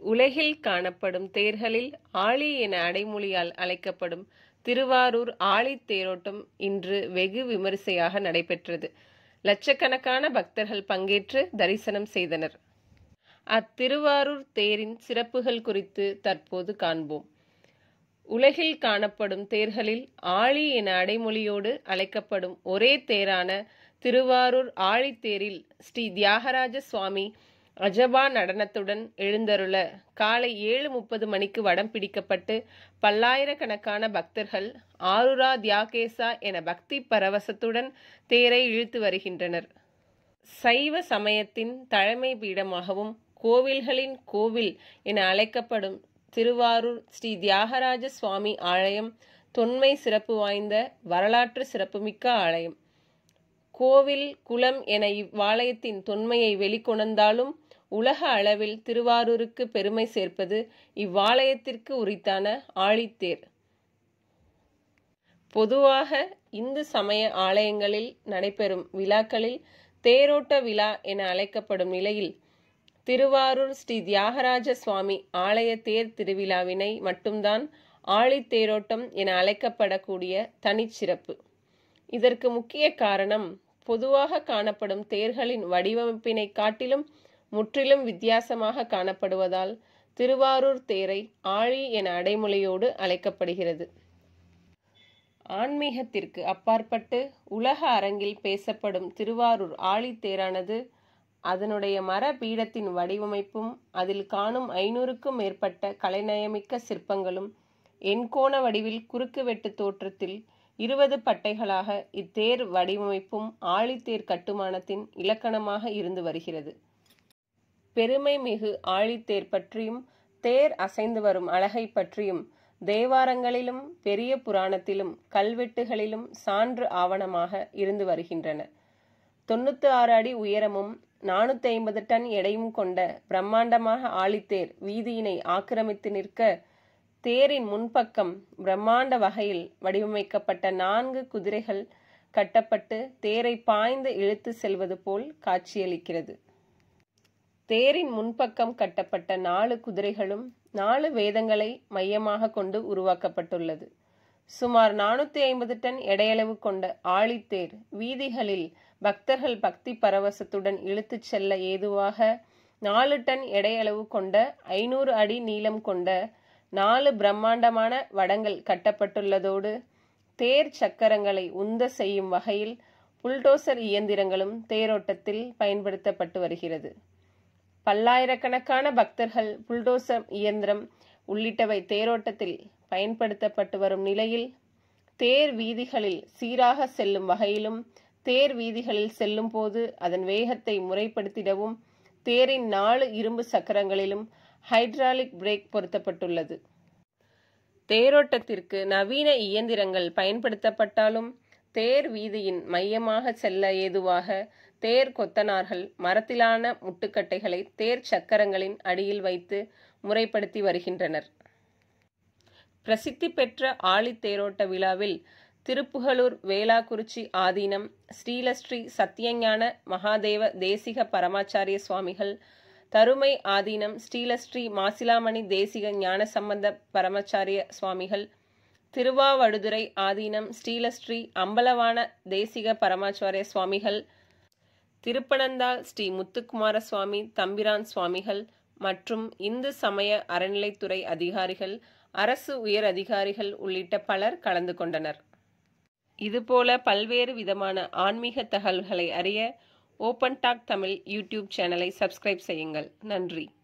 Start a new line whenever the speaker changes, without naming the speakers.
உலகில் காணப்படும் தேர்களில் ஆழி என அடைமொழியால் அழைக்கப்படும் திருவாரூர் ஆழித் தேரோட்டம் இன்று வெகு விமரிசையாக நடைபெற்றது லட்சக்கணக்கான பக்தர்கள் பங்கேற்று தரிசனம் செய்தனர் அத்திருவாரூர் தேரின் சிறப்புகள் குறித்து தற்போது காண்போம் உலகில் காணப்படும் தேர்களில் ஆழி என அடைமொழியோடு அழைக்கப்படும் ஒரே தேரான திருவாரூர் ஆழித்தேரில் ஸ்ரீ தியாகராஜ சுவாமி அஜபா நடனத்துடன் எழுந்தருள காலை ஏழு முப்பது மணிக்கு வடம் பிடிக்கப்பட்டு பல்லாயிரக்கணக்கான பக்தர்கள் ஆருரா தியாகேசா என பக்தி பரவசத்துடன் தேரை இழுத்து வருகின்றனர் சைவ சமயத்தின் தலைமை பீடமாகவும் கோவில்களின் கோவில் என அழைக்கப்படும் திருவாரூர் ஸ்ரீ தியாகராஜ சுவாமி ஆலயம் தொன்மை சிறப்பு வாய்ந்த வரலாற்று சிறப்புமிக்க ஆலயம் கோவில் குளம் என இவ்வாலயத்தின் தொன்மையை வெளிக்கொணர்ந்தாலும் உலக அளவில் திருவாரூருக்கு பெருமை சேர்ப்பது இவ்வாலயத்திற்கு உரித்தான ஆழித்தேர் பொதுவாக இந்து சமய ஆலயங்களில் நடைபெறும் விழாக்களில் தேரோட்ட விழா என அழைக்கப்படும் நிலையில் திருவாரூர் ஸ்ரீ தியாகராஜ சுவாமி ஆலய தேர் திருவிழாவினை மட்டும்தான் ஆழித்தேரோட்டம் என அழைக்கப்படக்கூடிய தனிச்சிறப்பு இதற்கு முக்கிய காரணம் பொதுவாக காணப்படும் தேர்களின் வடிவமைப்பினை காட்டிலும் முற்றிலும் வித்தியாசமாக காணப்படுவதால் திருவாரூர் தேரை ஆழி என அடைமொழியோடு அழைக்கப்படுகிறது ஆன்மீகத்திற்கு அப்பாற்பட்டு உலக அரங்கில் பேசப்படும் திருவாரூர் ஆழித்தேரானது அதனுடைய மர பீடத்தின் வடிவமைப்பும் அதில் காணும் ஐநூறுக்கும் மேற்பட்ட கலைநயமிக்க சிற்பங்களும் எண்கோண வடிவில் குறுக்கு வெட்டு தோற்றத்தில் இருபது பட்டைகளாக இத்தேர் வடிவமைப்பும் ஆழித்தேர் கட்டுமானத்தின் இலக்கணமாக இருந்து வருகிறது பெருமை மிகு ஆழித்தேர் பற்றியும் தேர் அசைந்து வரும் அழகை பற்றியும் தேவாரங்களிலும் பெரிய புராணத்திலும் கல்வெட்டுகளிலும் சான்று ஆவணமாக இருந்து வருகின்றன தொண்ணூத்தி ஆறு அடி உயரமும் நானூத்தி ஐம்பது டன் எடையும் கொண்ட பிரம்மாண்டமாக ஆழித்தேர் வீதியினை ஆக்கிரமித்து நிற்க தேரின் முன்பக்கம் பிரம்மாண்ட வகையில் வடிவமைக்கப்பட்ட நான்கு குதிரைகள் கட்டப்பட்டு தேரை பாய்ந்து இழுத்து செல்வது போல் காட்சியளிக்கிறது தேரின் முன்பக்கம் கட்டப்பட்ட நாலு குதிரைகளும் நாலு வேதங்களை மையமாக கொண்டு உருவாக்கப்பட்டுள்ளது சுமார் நானூத்தி ஐம்பது டன் எடையளவு கொண்ட ஆழித்தேர் வீதிகளில் பக்தர்கள் பக்தி பரவசத்துடன் இழுத்துச் செல்ல ஏதுவாக நாலு டன் எடையளவு கொண்ட ஐநூறு அடி நீளம் கொண்ட நாலு பிரம்மாண்டமான வடங்கள் கட்டப்பட்டுள்ளதோடு தேர் சக்கரங்களை உந்த செய்யும் வகையில் புல்டோசர் இயந்திரங்களும் தேரோட்டத்தில் பயன்படுத்தப்பட்டு வருகிறது பல்லாயிரக்கணக்கான பக்தர்கள் புல்டோசர் இயந்திரம் உள்ளிட்டவை தேரோட்டத்தில் பயன்படுத்தப்பட்டு வரும் நிலையில் தேர் வீதிகளில் சீராக செல்லும் வகையிலும் தேர் வீதிகளில் செல்லும் போது அதன் வேகத்தை முறைப்படுத்திடவும் தேரின் நாலு இரும்பு சக்கரங்களிலும் ஹைட்ராலிக் பிரேக் பொருத்தப்பட்டுள்ளது தேரோட்டத்திற்கு நவீன இயந்திரங்கள் பயன்படுத்தப்பட்டாலும் தேர் வீதியின் மையமாக செல்ல ஏதுவாக தேர் கொத்தனார்கள் மரத்திலான முட்டுக்கட்டைகளை தேர் சக்கரங்களின் அடியில் வைத்து முறைப்படுத்தி வருகின்றனர் பிரசித்தி பெற்ற ஆழித்தேரோட்ட விழாவில் திருப்புகலூர் வேளாக்குறிச்சி ஆதீனம் ஸ்ரீலஸ்ரீ சத்தியஞான மகாதேவ தேசிக பரமாச்சாரிய சுவாமிகள் தருமை ஆதீனம் ஸ்ரீலஸ்ரீ மாசிலாமணி தேசிக ஞானசம்பந்த பரமாச்சாரிய சுவாமிகள் திருவாவடுதுறை ஆதீனம் ஸ்ரீலஸ்ரீ அம்பலவான தேசிக பரமாச்சாரிய சுவாமிகள் திருப்பனந்தாள் ஸ்ரீ முத்துக்குமார சுவாமி தம்பிரான் சுவாமிகள் மற்றும் இந்து சமய அறநிலைத்துறை அதிகாரிகள் அரசு உயர் அதிகாரிகள் உள்ளிட்ட பலர் கலந்து கொண்டனர் இதுபோல பல்வேறு விதமான ஆன்மீக தகவல்களை அறிய ஓப்பன் டாக் தமிழ் யூடியூப் சேனலை சப்ஸ்கிரைப் செய்யுங்கள் நன்றி